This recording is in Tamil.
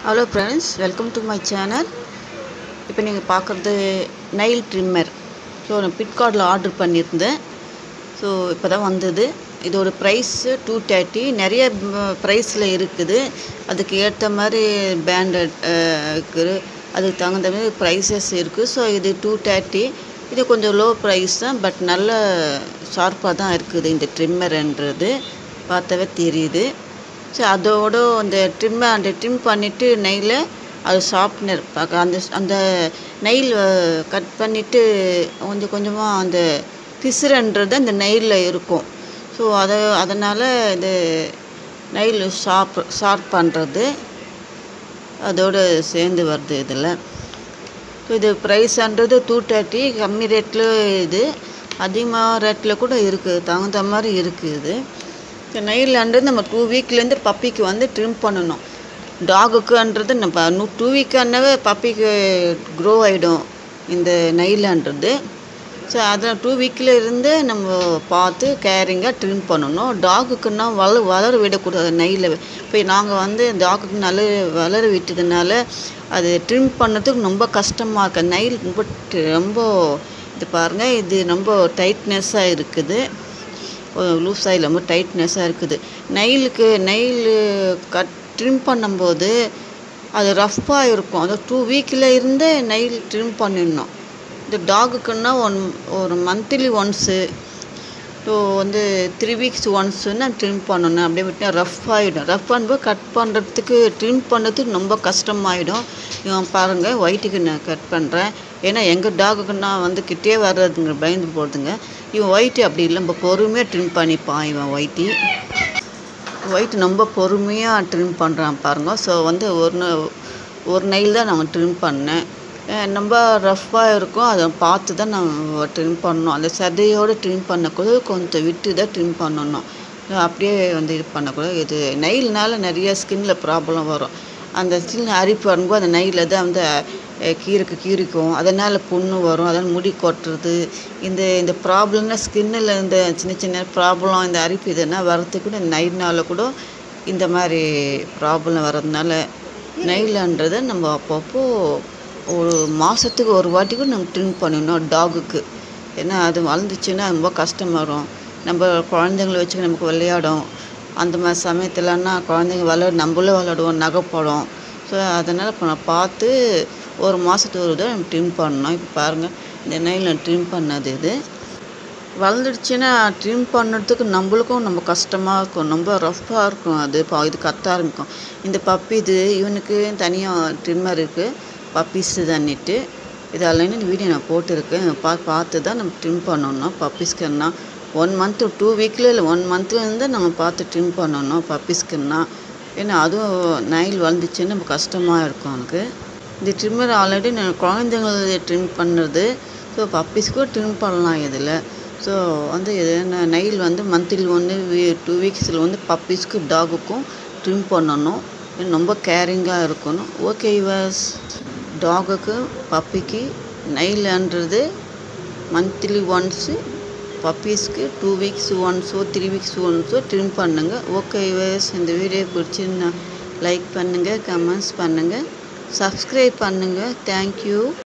hello friends welcome to my channel இப்போ நீங்கள் பார்க்குறது நைல் ட்ரிம்மர் ஸோ நான் ஃப்ளிப்கார்ட்டில் ஆர்டர் பண்ணியிருந்தேன் ஸோ இப்போ தான் வந்தது இதோட ப்ரைஸு டூ தேர்ட்டி நிறைய ப்ரைஸில் இருக்குது அதுக்கு ஏற்ற மாதிரி பேண்டட் இருக்குது அதுக்கு தகுந்த மாதிரி ப்ரைஸஸ் இருக்குது ஸோ இது டூ தேர்ட்டி இது கொஞ்சம் லோ ப்ரைஸ் தான் பட் நல்ல ஷார்ப்பாக தான் இருக்குது இந்த ட்ரிம்மர்ன்றது பார்த்தாவே தெரியுது ஸோ அதோட அந்த ட்ரிம்மை அந்த ட்ரிம் பண்ணிவிட்டு நெய்யில் அது ஷார்ப்னர் பார்க்க அந்த அந்த நெயில் கட் பண்ணிவிட்டு கொஞ்சம் கொஞ்சமாக அந்த பிசுறுன்றது அந்த நெயிலில் இருக்கும் ஸோ அதை அதனால் இது நெயில் ஷார்ப் ஷார்ப் பண்ணுறது அதோடு சேர்ந்து வருது இதில் ஸோ இது ப்ரைஸ்ன்றது டூ தேர்ட்டி கம்மி ரேட்டில் இது அதிகமாக ரேட்டில் கூட இருக்குது தகுந்த மாதிரி இருக்குது இது நெயிலான்றது நம்ம டூ வீக்லேருந்து பப்பிக்கு வந்து ட்ரிம் பண்ணணும் டாகுக்குன்றது நம்ம டூ வீக்கானாவே பப்பிக்கு க்ரோ ஆகிடும் இந்த நெயிலான்றது ஸோ அதில் டூ வீக்கில் இருந்து நம்ம பார்த்து கேரிங்காக ட்ரிம் பண்ணணும் டாகுக்குன்னா வள வளர விடக்கூடாது நெயில் இப்போ நாங்கள் வந்து டாகுக்கு நல்ல வளர விட்டதுனால அது ட்ரிம் பண்ணதுக்கு ரொம்ப கஷ்டமாக இருக்குது நெயில் ரொம்ப ரொம்ப இது பாருங்கள் இது ரொம்ப டைட்னஸ்ஸாக இருக்குது லூஸாக ரொம்ப டைட்னஸ்ஸாக இருக்குது நெயிலுக்கு நெயில் கட் ட்ரிம் பண்ணும்போது அது ரஃப்பாக இருக்கும் அது டூ வீக்கில் இருந்து நெயில் ட்ரிம் பண்ணிடணும் இந்த டாகுக்குன்னா ஒன் ஒரு மந்த்லி ஒன்ஸு ஸோ வந்து த்ரீ வீக்ஸ் ஒன்ஸுன்னா ட்ரிம் பண்ணணும் அப்படியே விட்டால் ரஃப் ஆகிடும் ரஃப் பண்ணும்போது கட் பண்ணுறதுக்கு ட்ரிம் பண்ணுறதுக்கு ரொம்ப கஷ்டமாயிடும் இவன் பாருங்கள் ஒயிட்டுக்கு நான் கட் பண்ணுறேன் ஏன்னா எங்கள் டாகுக்கு நான் வந்து கிட்டே வர்றதுங்க பயந்து போகிறதுங்க இவன் ஒயிட்டு அப்படி இல்லை ரொம்ப பொறுமையாக ட்ரிம் பண்ணிப்பான் இவன் ஒயிட்டி ஒயிட் ரொம்ப பொறுமையாக ட்ரிம் பண்ணுறான் பாருங்க ஸோ வந்து ஒரு ஒரு நெயில் தான் நான் ட்ரிம் பண்ணேன் ரொம்ப ரஃப்பாக இருக்கும் அதை பார்த்து தான் நம்ம ட்ரிம் பண்ணணும் அந்த சதையோடு ட்ரிம் பண்ணக்கூடாது கொஞ்சம் விட்டு தான் ட்ரிம் பண்ணணும் அப்படியே வந்து இது பண்ணக்கூடாது இது நெயில்னால நிறைய ஸ்கின்ல ப்ராப்ளம் வரும் அந்த ஸ்கின் அரிப்பு வரும்போது அந்த நெயிலில் தான் வந்து கீருக்கு கீரிக்கும் அதனால் புண்ணு வரும் அதனால் முடி கொட்டுறது இந்த இந்த ப்ராப்ளம்னா ஸ்கின்னில் இந்த சின்ன சின்ன ப்ராப்ளம் இந்த அரிப்பு இதெல்லாம் வரத்துக்கு கூட நைட்னால கூட இந்த மாதிரி ப்ராப்ளம் வர்றதுனால நெயிலான்றதை நம்ம அப்பப்போ ஒரு மாதத்துக்கு ஒரு வாட்டி கூட நம்ம ட்ரிம் பண்ணணும் டாகுக்கு ஏன்னா அது வளர்ந்துச்சுன்னா ரொம்ப கஷ்டமாக வரும் நம்ம குழந்தைங்கள வச்சு நமக்கு விளையாடும் அந்த மாதிரி சமயத்துலன்னா குழந்தைங்க விளையாட நம்மளும் விளையாடுவோம் நகைப்படும் ஸோ அதனால் இப்போ நான் பார்த்து ஒரு மாதத்துக்கு ஒரு தடவை நம்ம ட்ரிம் பண்ணோம் இப்போ பாருங்கள் இந்த நெயில் ட்ரிம் பண்ணது இது வளர்ந்துடுச்சுன்னா ட்ரிம் பண்ணுறதுக்கு நம்மளுக்கும் நம்ம கஷ்டமாக இருக்கும் ரொம்ப ரஃப்பாக இருக்கும் அது இப்போ இது கத்த ஆரம்பிக்கும் இந்த பப்பி இது இவனுக்கு தனியாக ட்ரிம்மர் இருக்குது பப்பீஸு தான்னுட்டு இது ஆல்ரெடி வீடியோ நான் போட்டிருக்கேன் பா பார்த்து தான் நம்ம ட்ரிம் பண்ணணும் பப்பீஸ்க்குன்னா ஒன் மந்த்து டூ வீக்கில் இல்லை ஒன் மந்த்லேருந்து நம்ம பார்த்து ட்ரிம் பண்ணணும் பப்பீஸ்க்குன்னா ஏன்னா அதுவும் நைல் வளர்ந்துச்சுன்னு நம்ம கஷ்டமாக இருக்கும் எனக்கு இந்த ட்ரிம்மர் ஆல்ரெடி நான் குழந்தைங்கள ட்ரிம் பண்ணுறது ஸோ பப்பீஸ்க்கும் ட்ரிம் பண்ணலாம் இதில் ஸோ வந்து இது நெயில் வந்து மந்த்லி ஒன்று வீ டூ வீக்ஸில் வந்து பப்பீஸ்க்கு டாகுக்கும் ட்ரிம் பண்ணணும் ரொம்ப கேரிங்காக இருக்கணும் ஓகே யுவர்ஸ் டாகுக்கு பப்பிக்கு நெயில்ன்றது மந்த்லி ஒன்ஸு பப்பீஸ்க்கு டூ வீக்ஸ் ஒன்ஸோ த்ரீ வீக்ஸ் ஒன்ஸோ ட்ரிம் பண்ணுங்கள் ஓகே யுவர்ஸ் இந்த வீடியோ பிடிச்சிருந்தா லைக் பண்ணுங்கள் கமெண்ட்ஸ் பண்ணுங்கள் சப்ஸ்கிரைப் பண்ணுங்கள் தேங்க்யூ